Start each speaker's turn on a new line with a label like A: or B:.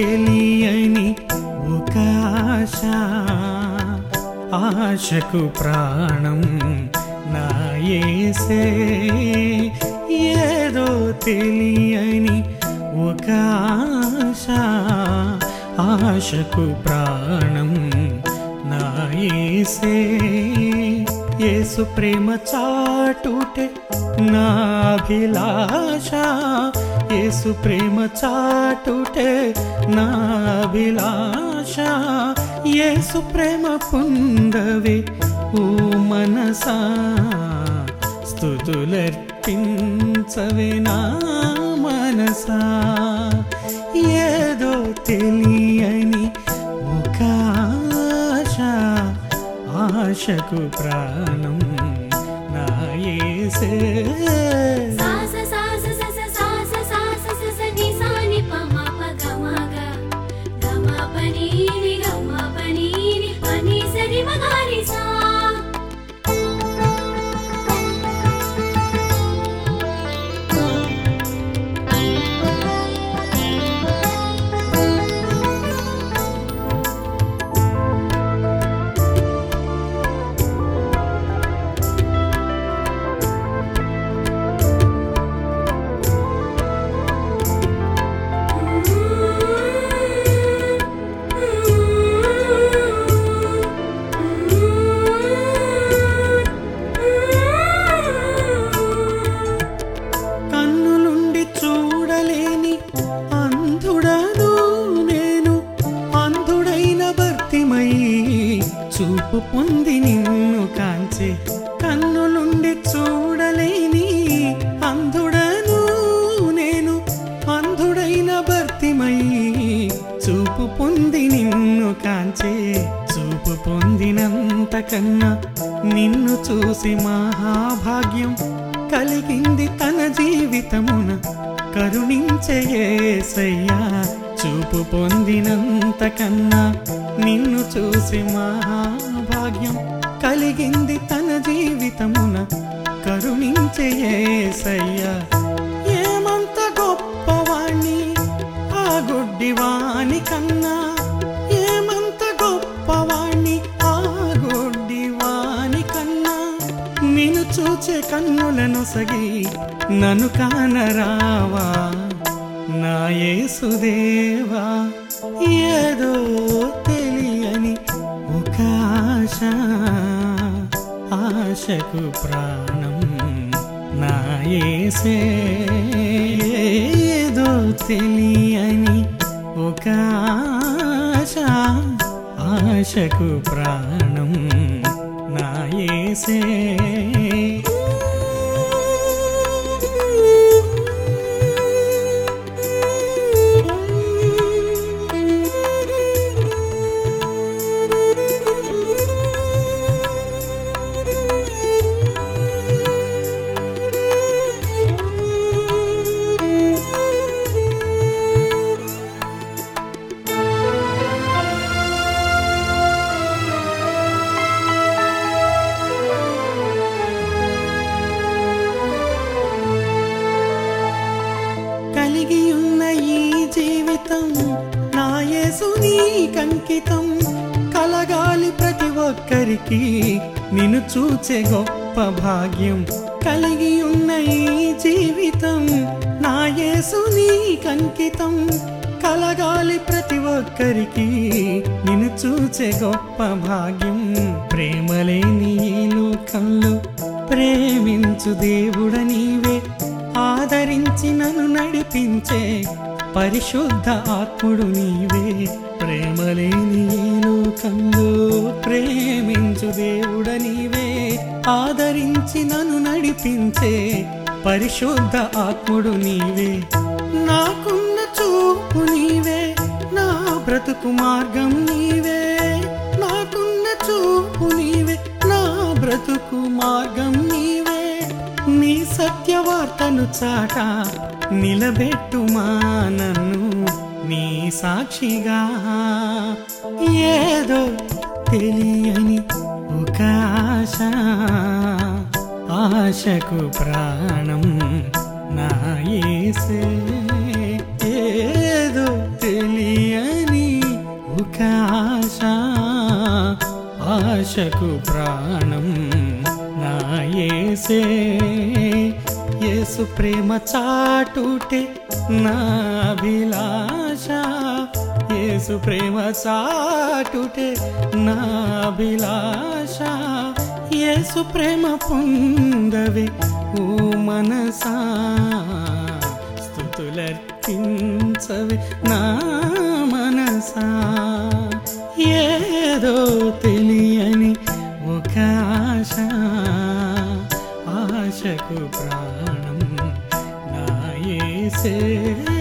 A: తెలియని ఒక ఆశ ఆశకు ప్రాణం నా యేసే ఏదో తెలియని ఒక ఆశ ఆశకు ప్రాణం నా యేసే యేసు ప్రేమ చాటుటే నా అభిలాష యేసు ప్రేమ చాటుటే నా అభిలాష యేసు ప్రేమ పొందవే ఓ మనసా స్థుతులర్పించవే నా మనసా ఏదో తెలియని ఒక ఆశ ఆశకు ప్రాణం నా యేసే
B: సాస సాస సస సాస సాస సస ని సాని పమ ప గమ గ గమ పని ని గమ పని ని పని సరి మగారి సా
A: కన్నులుండి చూడలేని అంధుడను నేను అంధుడైన భర్తిమై చూపు పొంది నిన్ను కాంచే కన్నులుండి చూడలేని అంధుడను నేను అంధుడైన భర్తిమై చూపు పొంది నిన్ను కాంచే చూపు పొందినంత కన్నా నిన్ను చూసి మహాభాగ్యం కలిగింది తన జీవితమున కరుణించే యేసయ్యా చూపు పొందినంత కన్నా నిన్ను చూసి మహాభాగ్యం కలిగింది తన జీవితమున కరుణించే యేసయ్యా ఏమంత గొప్పవాణ్ణి ఆ గుడ్డివాణి కన్నా ఏమంత గొప్పవాణ్ణి ఆ గుడ్డివాణి కన్నా నిన్ను చూచే కన్నులను సగి నన్ను కానరావా నా యేసుదేవా ఏదో తెలియని ఒక ఆశ ఆశకు ప్రాణం నా యేసే ఏదో తెలియని ఒక ఆశ ఆశకు ప్రాణం నా యేసే కలిగి ఉన్న ఈ జీవితం నా యేసు నీకంకితం కలగాలి ప్రతి ఒక్కరికి నిన్ను చూచే గొప్ప భాగ్యం కలిగి ఉన్న ఈ జీవితం నా యేసు నీకంకితం కలగాలి ప్రతి ఒక్కరికి నిన్ను చూచే గొప్ప భాగ్యం ప్రేమలేని ఈ లోకంలో ప్రేమించు దేవుడ నీవే ఆదరించి నన్ను నడిపించే పరిశుద్ధ ఆత్ముడు నీవే ప్రేమలేని ఈ లోకంలో ప్రేమించు దేవుడ నీవే ఆదరించి నన్ను నడిపించే పరిశుద్ధ ఆత్ముడు నీవే నాకున్న చూపు నీవే నా బ్రతుకు మార్గం నీవే నాకున్న చూపు నీవే నా బ్రతుకు మార్గం నీవే నీ సత్యవార్తను చాట నిలబెట్టుమా నన్ను నీ సాక్షిగా ఏదో తెలియని ఒక ఆశ ఆశకు ప్రాణం నా యేసే ఏదో తెలియ ఆశ ఆశకు ప్రాణం నా యేసే యేసు ప్రేమ చాటుటే నా అభిలాష యేసు ప్రేమ చాటుటే నా అభిలాష యేసు ప్రేమ పొందవే ఓ మనసా స్థుతులర్పించవే నా మనసా ఏదో తెలియని ఒక ఆశ ఆశకు ప్రాణం నా యేసే